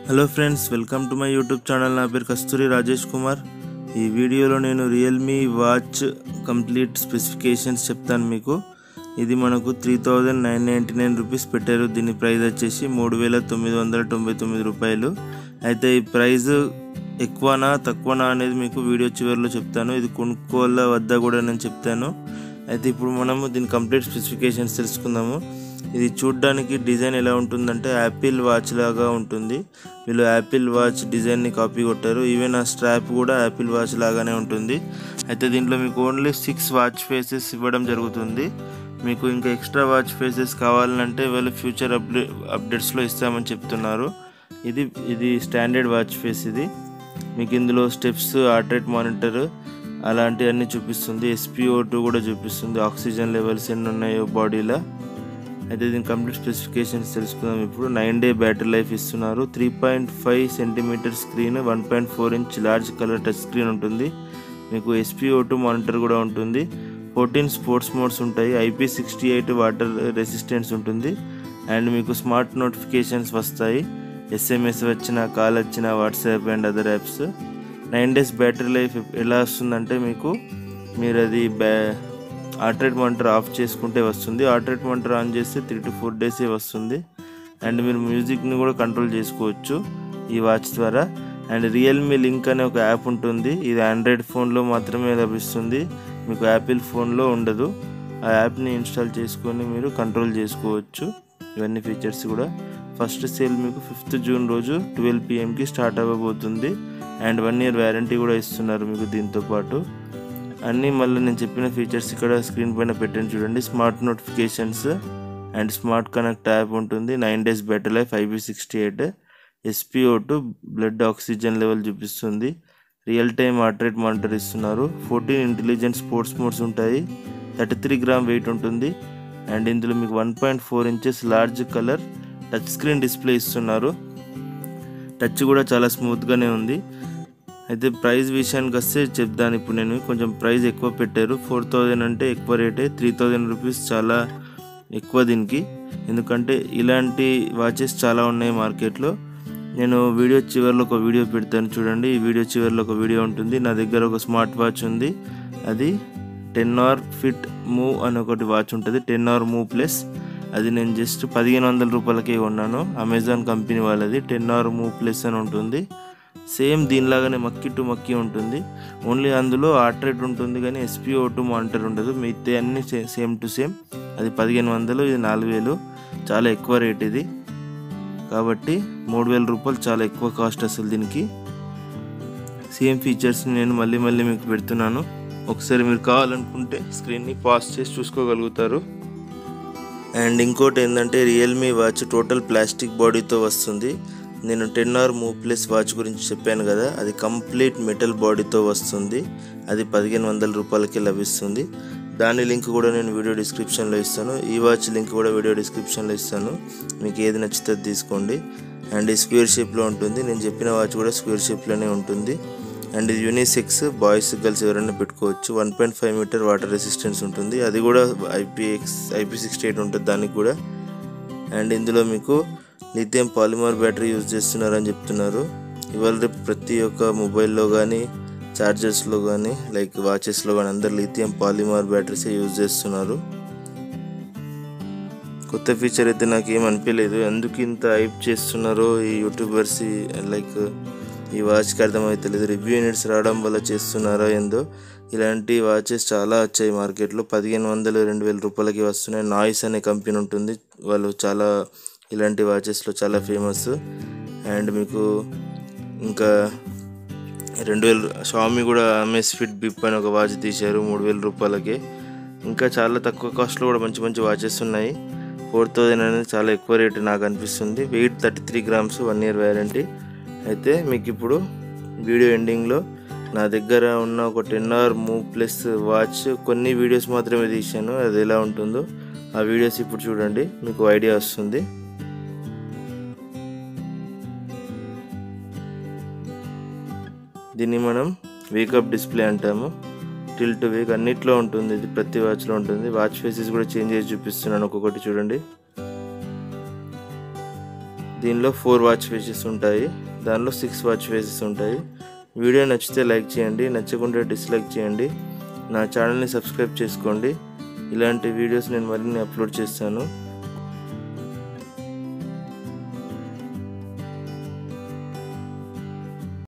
hello friends welcome to my YouTube channel నా పేరు కస్తూరి రాజేష్ కుమార్ ఈ వీడియోలో నేను రియల్మీ వాచ్ కంప్లీట్ స్పెసిఫికేషన్స్ చెప్తాను మీకు ఇది మనకు three thousand nine ninety nine rupees పెట్టారు దీని ప్రైస్ వచ్చేసి మూడు వేల తొమ్మిది వందల తొంభై తొమ్మిది రూపాయలు అయితే ఈ ప్రైస్ ఎక్కువనా తక్కువనా అనేది మీకు వీడియో చివరిలో చెప్తాను ఇది కొనుక్కోవాల వద్ద కూడా నేను చెప్తాను అయితే ఇప్పుడు మనము దీని కంప్లీట్ స్పెసిఫికేషన్స్ తెలుసుకుందాము ఇది చూడ్డానికి డిజైన్ ఎలా ఉంటుందంటే యాపిల్ వాచ్ లాగా ఉంటుంది వీళ్ళు యాపిల్ వాచ్ డిజైన్ని కాపీ కొట్టారు ఈవెన్ ఆ స్ట్రాప్ కూడా యాపిల్ వాచ్ లాగానే ఉంటుంది అయితే దీంట్లో మీకు ఓన్లీ సిక్స్ వాచ్ ఫేసెస్ ఇవ్వడం జరుగుతుంది మీకు ఇంకా ఎక్స్ట్రా వాచ్ ఫేసెస్ కావాలంటే వీళ్ళు ఫ్యూచర్ అప్డే అప్డేట్స్లో ఇస్తామని చెప్తున్నారు ఇది ఇది స్టాండర్డ్ వాచ్ ఫేస్ ఇది మీకు ఇందులో స్టెప్స్ హార్ట్ రేట్ మానిటర్ అలాంటివన్నీ చూపిస్తుంది ఎస్పీఓ టూ కూడా చూపిస్తుంది ఆక్సిజన్ లెవెల్స్ ఎన్ని ఉన్నాయో బాడీలో అయితే దీని కంప్లీట్ స్పెసిఫికేషన్స్ తెలుసుకుందాం ఇప్పుడు నైన్ డే బ్యాటరీ లైఫ్ ఇస్తున్నారు three point five centimetre screen one point four inch large colour touch screen ఉంటుంది మీకు ఎస్పీఓ టూ మానిటర్ కూడా ఉంటుంది ఫోర్టీన్ స్పోర్ట్స్ మోడ్స్ ఉంటాయి IP sixty eight water resistance ఉంటుంది అండ్ మీకు స్మార్ట్ నోటిఫికేషన్స్ వస్తాయి SMS వచ్చిన కాల్ వచ్చిన WhatsApp and other apps nine days battery life ఎలా వస్తుందంటే మీకు మీరు అది బ్యా ఆర్ట్రేట్ మానిటర్ ఆఫ్ చేసుకుంటే వస్తుంది ఆర్ట్రేట్ మానిటర్ ఆన్ చేస్తే త్రీ టు ఫోర్ డేసే వస్తుంది అండ్ మీరు మ్యూజిక్ని కూడా కంట్రోల్ చేసుకోవచ్చు ఈ వాచ్ ద్వారా అండ్ రియల్మీ లింక్ అనే ఒక యాప్ ఉంటుంది ఇది ఆండ్రాయిడ్ ఫోన్లో మాత్రమే లభిస్తుంది మీకు యాపిల్ ఫోన్లో ఉండదు ఆ యాప్ని ఇన్స్టాల్ చేసుకొని మీరు కంట్రోల్ చేసుకోవచ్చు ఇవన్నీ ఫీచర్స్ కూడా ఫస్ట్ సేల్ మీకు ఫిఫ్త్ జూన్ రోజు ట్వెల్వ్ పిఎంకి స్టార్ట్ అవ్వబోతుంది అండ్ వన్ ఇయర్ వ్యారంటీ కూడా ఇస్తున్నారు మీకు దీంతో పాటు అన్నీ మళ్ళీ నేను చెప్పిన ఫీచర్స్ ఇక్కడ స్క్రీన్ పైన పెట్టాను చూడండి smart notifications and smart connect app ఉంటుంది nine days battery life IP sixty eight SPO two blood oxygen level చూపిస్తుంది real time heart rate monitor ఇస్తున్నారు ఫోర్టీన్ ఇంటెలిజెంట్ స్పోర్ట్స్ మోడ్స్ ఉంటాయి థర్టీ త్రీ గ్రామ్ వెయిట్ ఉంటుంది and ఇందులో మీకు one point four inches large colour touch screen display ఇస్తున్నారు touch కూడా చాలా స్మూత్గానే ఉంది అయితే ప్రైస్ విషయానికి వస్తే చెప్తాను ఇప్పుడు నేను కొంచెం ప్రైస్ ఎక్కువ పెట్టారు ఫోర్ థౌజండ్ అంటే ఎక్కువ రేటే త్రీ థౌజండ్ రూపీస్ చాలా ఎక్కువ దీనికి ఎందుకంటే ఇలాంటి వాచెస్ చాలా ఉన్నాయి మార్కెట్లో నేను వీడియో చివరిలో ఒక వీడియో పెడతాను చూడండి ఈ వీడియో చివరిలో ఒక వీడియో ఉంటుంది నా దగ్గర ఒక స్మార్ట్ వాచ్ ఉంది అది టెన్ అవర్ ఫిట్ మూవ్ అని ఒకటి వాచ్ ఉంటుంది టెన్ అవర్ మూవ్ ప్లస్ అది నేను జస్ట్ పదిహేను వందల రూపాయలకే కొన్నాను అమెజాన్ కంపెనీ వాళ్ళది టెన్ అవర్ మూవ్ ప్లస్ అని ఉంటుంది సేమ్ దీనిలాగానే మక్కి టు మక్కి ఉంటుంది ఓన్లీ అందులో హార్ట్ రేట్ ఉంటుంది కానీ ఎస్పీఓ టూ మానిటర్ ఉండదు మిగతా అన్ని సేమ్ టు సేమ్ అది పదిహేను వందలు ఇది నాలుగు వేలు చాలా ఎక్కువ రేట్ ఇది కాబట్టి మూడు వేల రూపాయలు చాలా ఎక్కువ కాస్ట్ అసలు దీనికి సేమ్ ఫీచర్స్ని నేను మళ్ళీ మళ్ళీ మీకు పెడుతున్నాను ఒకసారి మీరు కావాలనుకుంటే స్క్రీన్ని పాస్ చేసి చూసుకోగలుగుతారు అండ్ ఇంకోటి ఏంటంటే రియల్మీ వాచ్ టోటల్ ప్లాస్టిక్ బాడీతో వస్తుంది నేను ten hour move plus watch గురించి చెప్పాను కదా అది కంప్లీట్ మెటల్ బాడీతో వస్తుంది అది పదిహేను వందల రూపాయలకి లభిస్తుంది దాని లింక్ కూడా నేను వీడియో డిస్క్రిప్షన్లో ఇస్తాను ఈ వాచ్ లింక్ కూడా వీడియో డిస్క్రిప్షన్లో ఇస్తాను మీకు ఏది నచ్చితే తీసుకోండి అండ్ ఈ స్క్వేర్ షేప్లో ఉంటుంది నేను చెప్పిన వాచ్ కూడా స్క్వేర్ షేప్లోనే ఉంటుంది అండ్ ఇది యూనిసెక్స్ బాయ్స్ గర్ల్స్ ఎవరైనా పెట్టుకోవచ్చు one point five metre water resistance ఉంటుంది అది కూడా ఐపీఎక్స్ ఐపీ సిక్స్టీ ఎయిట్ ఉంటుంది దానికి కూడా అండ్ ఇందులో మీకు లిథియం పాలిమర్ బ్యాటరీ యూజ్ చేస్తున్నారని చెప్తున్నారు ఇవాళ రేపు ప్రతి ఒక్క మొబైల్లో కానీ చార్జర్స్లో కానీ లైక్ వాచెస్లో కానీ అందరు లిథియం పాలిమర్ బ్యాటరీసే యూజ్ చేస్తున్నారు కొత్త ఫీచర్ అయితే నాకు ఏం అనిపించలేదు ఎందుకు ఇంత హైప్ చేస్తున్నారో ఈ యూట్యూబర్స్ లైక్ ఈ వాచ్కి అర్థమవుతలేదు రివ్యూ యూనిట్స్ రావడం వల్ల చేస్తున్నారో ఏందో ఇలాంటి వాచెస్ చాలా వచ్చాయి మార్కెట్లో పదిహేను వందలు రెండు వేల రూపాయలకి వస్తున్నాయి నాయిస్ అనే కంపెనీ ఉంటుంది వాళ్ళు చాలా ఇలాంటి వాచెస్లో చాలా ఫేమస్ అండ్ మీకు ఇంకా రెండు వేలు షామీ కూడా ఎంఎస్ ఫిట్ బిప్ అని ఒక వాచ్ తీశారు మూడు వేల రూపాయలకి ఇంకా చాలా తక్కువ కాస్ట్లో కూడా మంచి మంచి వాచెస్ ఉన్నాయి ఫోర్ థౌజండ్ అనేది చాలా ఎక్కువ రేటు నాకు అనిపిస్తుంది weight thirty three grams one year warranty అయితే మీకు ఇప్పుడు వీడియో ఎండింగ్లో నా దగ్గర ఉన్న ఒక ten hour move plus watch కొన్ని వీడియోస్ మాత్రమే తీశాను అది ఎలా ఉంటుందో ఆ వీడియోస్ ఇప్పుడు చూడండి మీకు ఐడియా వస్తుంది దీన్ని మనం వేకప్ డిస్ప్లే అంటాము టిల్ టు వేక్ అన్నిట్లో ఉంటుంది ఇది ప్రతి వాచ్లో ఉంటుంది వాచ్ ఫేసెస్ కూడా చేంజ్ చేసి చూపిస్తున్నాను ఒక్కొక్కటి చూడండి దీనిలో ఫోర్ వాచ్ ఫేసెస్ ఉంటాయి దానిలో సిక్స్ వాచ్ ఫేసెస్ ఉంటాయి వీడియో నచ్చితే లైక్ చేయండి నచ్చకుంటే డిస్లైక్ చేయండి నా ఛానల్ని సబ్స్క్రైబ్ చేసుకోండి ఇలాంటి వీడియోస్ నేను మరిన్ని అప్లోడ్ చేస్తాను